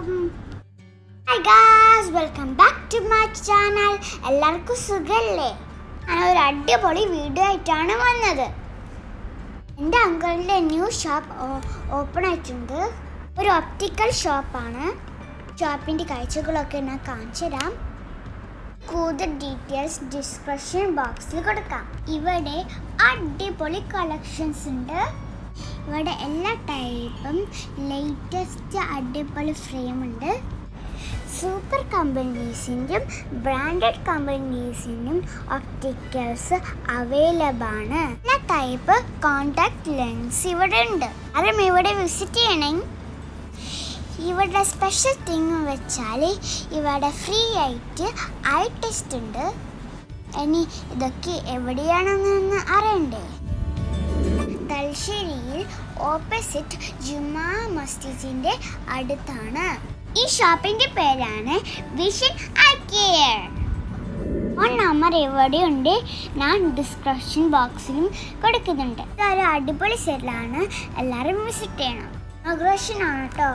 അലൈക്കും hi guys welcome back to my channel എല്ലാവർക്കും സുഖല്ലേ ഞാൻ ഒരു അടിപൊളി വീഡിയോ ആയിട്ടാണ് വന്നത് എൻ്റെ അങ്കിളിൻ്റെ ന്യൂ ഷോപ്പ് ഓപ്പൺ ആയിട്ടുണ്ട് ഒരു ഒപ്റ്റിക്കൽ ഷോപ്പാണ് ഷോപ്പിൻ്റെ കാഴ്ചകളൊക്കെ ഞാൻ കാണിച്ചു തരാം കൂടുതൽ ഡീറ്റെയിൽസ് ഡിസ്ക്രിപ്ഷൻ ബോക്സിൽ കൊടുക്കാം ഇവിടെ അടിപൊളി കളക്ഷൻസ് ഉണ്ട് ഇവിടെ എല്ലാ ടൈപ്പും ലേറ്റസ്റ്റ് അടിപൊളി ഫ്രെയിം ഉണ്ട് സൂപ്പർ കമ്പനീസിൻ്റെയും ബ്രാൻഡഡ് കമ്പനീസിൻ്റെയും ഒപ്റ്റിക്കൽസ് അവൈലബിൾ ആണ് എല്ലാ ടൈപ്പ് കോണ്ടാക്ട് ലെൻസ് ഇവിടെ ഉണ്ട് അതും ഇവിടെ വിസിറ്റ് ചെയ്യണേ ഇവിടെ സ്പെഷ്യൽ തിങ് വെച്ചാൽ ഇവിടെ ഫ്രീ ആയിട്ട് ഐ ടെസ്റ്റ് ഉണ്ട് ഇനി ഇതൊക്കെ എവിടെയാണെന്ന് അറിയണ്ടേ തലശ്ശേരിയിൽ ഓപ്പോസിറ്റ് ജുമാ മസ്ജിദിന്റെ അടുത്താണ് ഈ ഷോപ്പിന്റെ പേരാണ് vision eye care phone number എവിടെയുണ്ട് ഞാൻ ഡിസ്ക്രിപ്ഷൻ ബോക്സിലും കൊടുക്കുന്നുണ്ട് ഇതൊരു അടിപൊളി സെല്ലാണ് എല്ലാവരും വിസിറ്റ് ചെയ്യണം ഇനാഗ്രേഷൻ ആണ് കേട്ടോ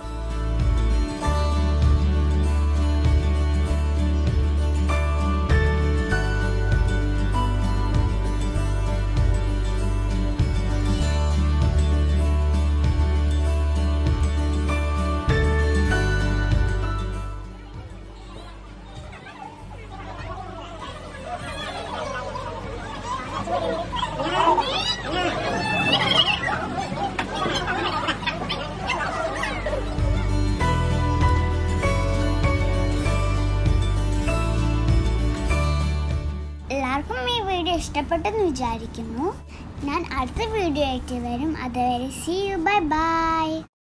എല്ലാവർക്കും ഈ വീഡിയോ ഇഷ്ടപ്പെട്ടെന്ന് വിചാരിക്കുന്നു ഞാൻ അടുത്ത വീഡിയോ ആയിട്ട് വരും അതുവരെ സി യു ബൈ ബൈ